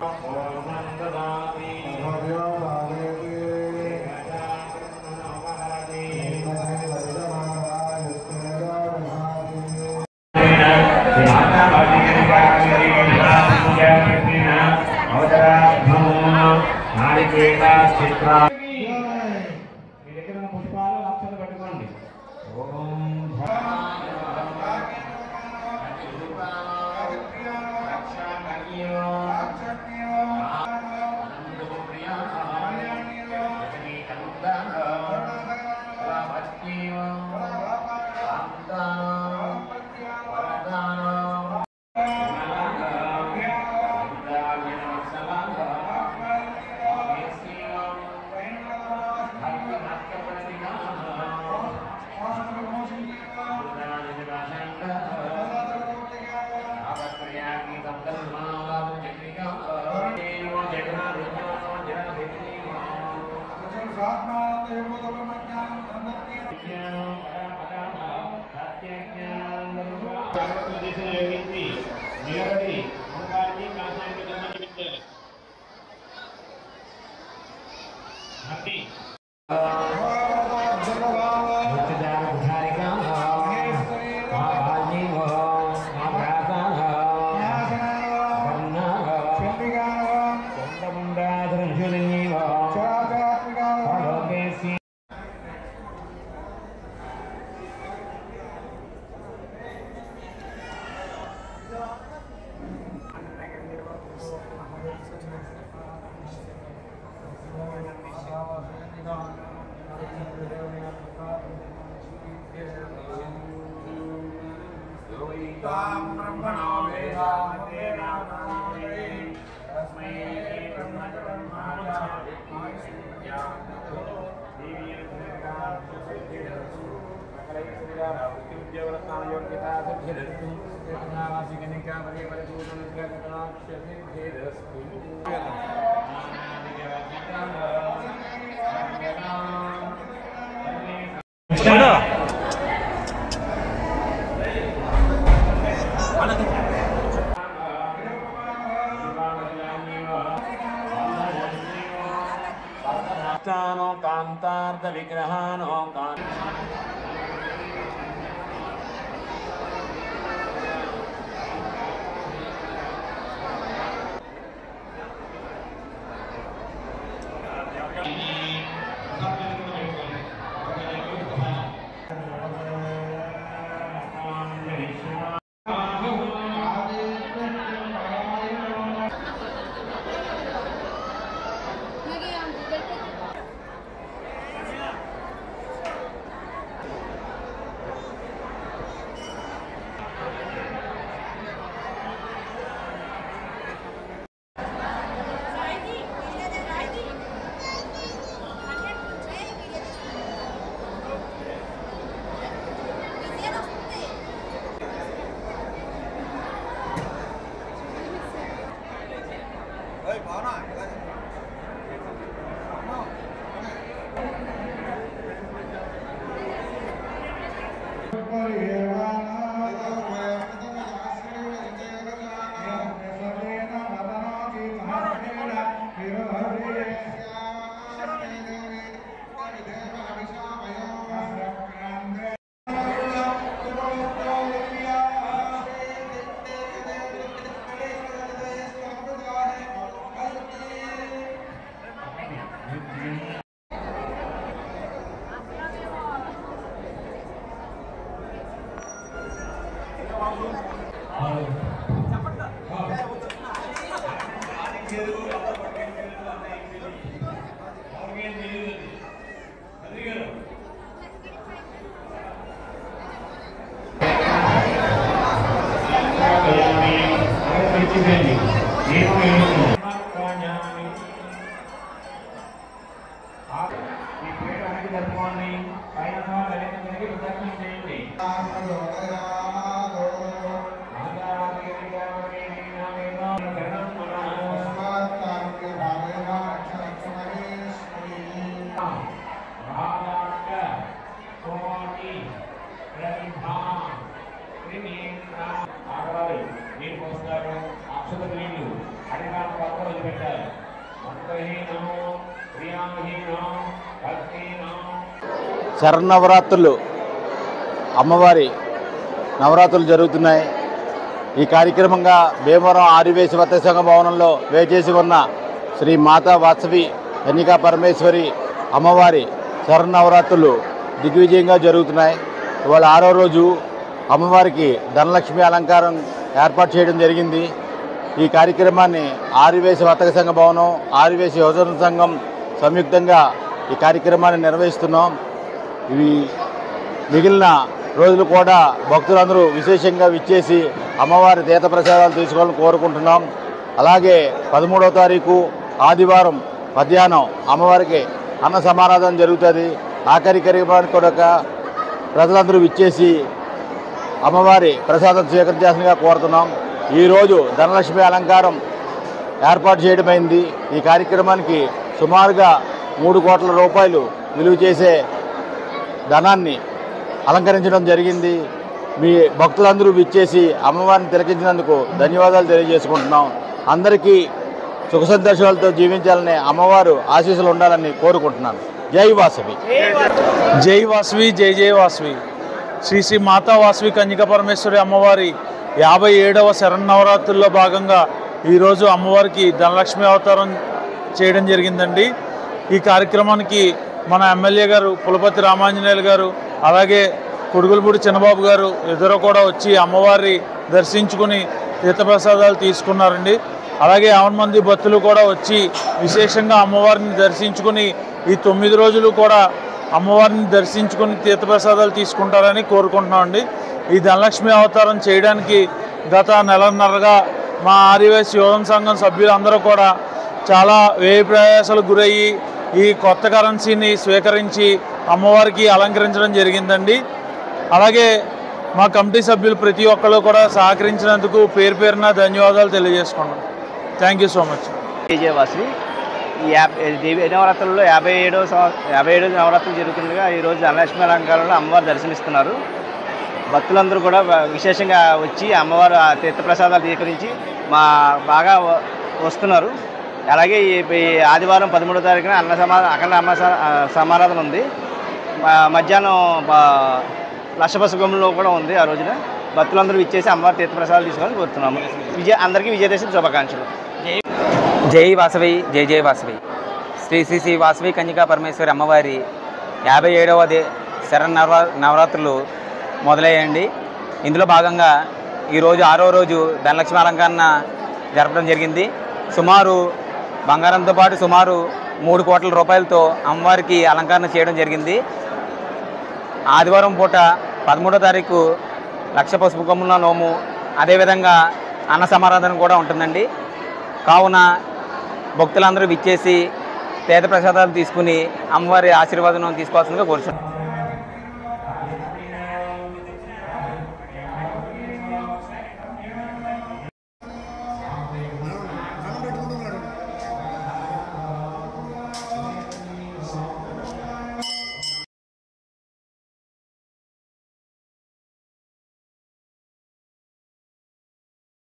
చిత్ర మీ దగ్గర ఉన్న పుష్పాలు అక్షలు పట్టుకోండి ఓం కాంతార్థ విగ్రహానో కాంత ఆగవాలి నీళ్ళు పోస్తారు అక్షత నీళ్ళు అడిగాన పక్కన వదిలిపెట్టాలి మంత్రహీనం క్రియాహీనం భక్తిహీనం శరన్నవరాత్రులు అమ్మవారి నవరాత్రులు జరుగుతున్నాయి ఈ కార్యక్రమంగా భీమవరం ఆదివేశ వర్త సంఘ భవనంలో వేచేసి ఉన్న శ్రీ మాతా వాసవి కన్నికా పరమేశ్వరి అమ్మవారి శరన్నవరాత్రులు దిగ్విజయంగా జరుగుతున్నాయి ఇవాళ ఆరో రోజు అమ్మవారికి ధనలక్ష్మి అలంకారం ఏర్పాటు చేయడం జరిగింది ఈ కార్యక్రమాన్ని ఆదివేశ వర్తక సంఘ భవనం ఆదివేశ యువజన సంఘం సంయుక్తంగా ఈ కార్యక్రమాన్ని నిర్వహిస్తున్నాం ఇవి మిగిలిన రోజులు కూడా భక్తులందరూ విశేషంగా విచ్చేసి అమ్మవారి తీర్థ ప్రసాదాలు తీసుకోవాలని కోరుకుంటున్నాం అలాగే పదమూడవ తారీఖు ఆదివారం మధ్యాహ్నం అమ్మవారికి అన్న సమారాధన జరుగుతుంది ఆ కార్యక్రమానికి కూడా ప్రజలందరూ విచ్చేసి అమ్మవారి ప్రసాదం స్వీకరించాల్సిందిగా కోరుతున్నాం ఈరోజు ధనలక్ష్మి అలంకారం ఏర్పాటు చేయడమైంది ఈ కార్యక్రమానికి సుమారుగా మూడు కోట్ల రూపాయలు విలువ చేసే ధనాన్ని అలంకరించడం జరిగింది మీ భక్తులందరూ విచ్చేసి అమ్మవారిని తిలకించినందుకు ధన్యవాదాలు తెలియజేసుకుంటున్నాం అందరికీ సుఖ సంతోషాలతో జీవించాలని అమ్మవారు ఆశీస్సులు ఉండాలని కోరుకుంటున్నాను జై వాసవి జై వాసవి జై జై వాసవి శ్రీ శ్రీ మాతా వాసవి కన్యక పరమేశ్వరి అమ్మవారి యాభై ఏడవ శరన్నవరాత్రుల్లో భాగంగా ఈరోజు అమ్మవారికి ధనలక్ష్మి అవతారం చేయడం జరిగిందండి ఈ కార్యక్రమానికి మన ఎమ్మెల్యే గారు పులపతి రామాంజనేయులు గారు అలాగే కొడుగులపూడి చిన్నబాబు గారు ఇద్దరు కూడా వచ్చి అమ్మవారి దర్శించుకుని తీర్థప్రసాదాలు తీసుకున్నారండి అలాగే యావన్ మంది భక్తులు కూడా వచ్చి విశేషంగా అమ్మవారిని దర్శించుకుని ఈ తొమ్మిది రోజులు కూడా అమ్మవారిని దర్శించుకుని తీర్థప్రసాదాలు తీసుకుంటారని కోరుకుంటున్నామండి ఈ ధనలక్ష్మి అవతారం చేయడానికి గత నెలన్నరగా మా ఆర్యవేశ్ యోగం సంఘం సభ్యులందరూ కూడా చాలా వ్యయ ప్రయాసాలకు గురయ్యి ఈ కొత్త కరెన్సీని స్వీకరించి అమ్మవారికి అలంకరించడం జరిగిందండి అలాగే మా కమిటీ సభ్యులు ప్రతి ఒక్కరు కూడా సహకరించినందుకు పేరు పేరున ధన్యవాదాలు తెలియజేసుకున్నాం థ్యాంక్ యూ సో మచ్ విజయవాసి ఈ యాభై దేవి నవరాత్రుల్లో యాభై ఏడో యాభై ఏడో నవరాత్రులు జరుగుతుండగా ఈరోజు ధనలక్ష్మి అలంకారంలో అమ్మవారు దర్శనమిస్తున్నారు భక్తులందరూ కూడా వ- విశేషంగా వచ్చి అమ్మవారు ఆ తీర్థప్రసాదాలు స్వీకరించి మా బాగా వ- వస్తున్నారు అలాగే ఈ ఈ ఆదివారం పదమూడో తారీఖున అన్న సమా అఖండ అన్న స- ఆ, సమారాధన ఉంది మ- మధ్యాహ్నం బ- లక్షపసుగంలో కూడా ఉంది ఆ రోజున భక్తులందరూ ఇచ్చేసి అమ్మవారి తీర్థప్రసాదాలు తీసుకోవాలని కోరుతున్నాము విజయ అందరికీ విజయదశమి శుభాకాంక్షలు జై వాసవి జై జై వాసవి శ్రీ శ్రీ శ్రీ వాసవి కన్యకా పరమేశ్వరి అమ్మవారి యాభై ఏడవ దే శరణ్ నవ నవరాత్రులు మొదలయ్యండి ఇందులో భాగంగా ఈరోజు ఆరో రోజు ధనలక్ష్మి అలంకరణ జరపడం జరిగింది సుమారు బంగారంతో పాటు సుమారు మూడు కోట్ల రూపాయలతో అమ్మవారికి అలంకరణ చేయడం జరిగింది ఆదివారం పూట పదమూడో తారీఖు లక్ష పసుపు కొమ్ముల నోము అదేవిధంగా అన్న సమారాధన కూడా ఉంటుందండి కావున భక్తులందరూ విచ్చేసి పేద ప్రసాదాలు తీసుకుని అమ్మవారి ఆశీర్వాదం తీసుకోవాల్సిందిగా కోరుచున్నాం